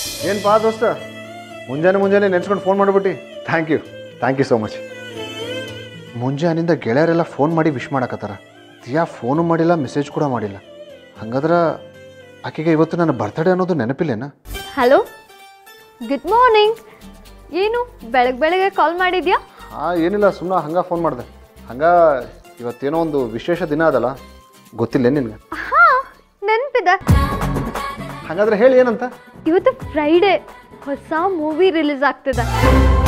ಏನು ಪಾ ದೋಸ್ತ ಮುಂಜಾನೆ ಮುಂಜಾನೆ ನೆನ್ಸ್ಕೊಂಡು ಫೋನ್ ಮಾಡಿಬಿಟ್ಟು thank you thank you so much ಮುಂಜಾನಿಂದ ಗೆಳೆಯರೆಲ್ಲ ಫೋನ್ ಮಾಡಿ ವಿಶ್ ಮಾಡಕತ್ತಾರ ದಿಯಾ ಫೋನು ಮಾಡಿಲ್ಲ ಮೆಸೇಜ್ ಕೂಡ ಮಾಡಿಲ್ಲ ಹಂಗಾದ್ರೆ ಆಕೆಗೆ ಇವತ್ತು ನನ್ನ ಬರ್ತಡೇ ಅನ್ನೋದು ನೆನಪಿಲ್ಲೇನಾ ಹಲೋ ಗುಡ್ ಮಾರ್ನಿಂಗ್ ಏನು ಬೆಳಗ್ಗೆ ಬೆಳಗ್ಗೆ ಕಾಲ್ ಮಾಡಿದ್ಯಾ ಹಾಂ ಏನಿಲ್ಲ ಸುಮ್ಮನೆ ಹಂಗೆ ಫೋನ್ ಮಾಡಿದೆ ಹಂಗೆ ಇವತ್ತೇನೋ ಒಂದು ವಿಶೇಷ ದಿನ ಅದಲ್ಲ ಗೊತ್ತಿಲ್ಲ ನಿನಗೆ ಹಾ ನೆನಪಿದೆ ಹಾಗಾದ್ರೆ ಹೇಳಿ ಏನಂತ ಇವತ್ತು ಫ್ರೈಡೇ ಹೊಸ ಮೂವಿ ರಿಲೀಸ್ ಆಗ್ತಿದೆ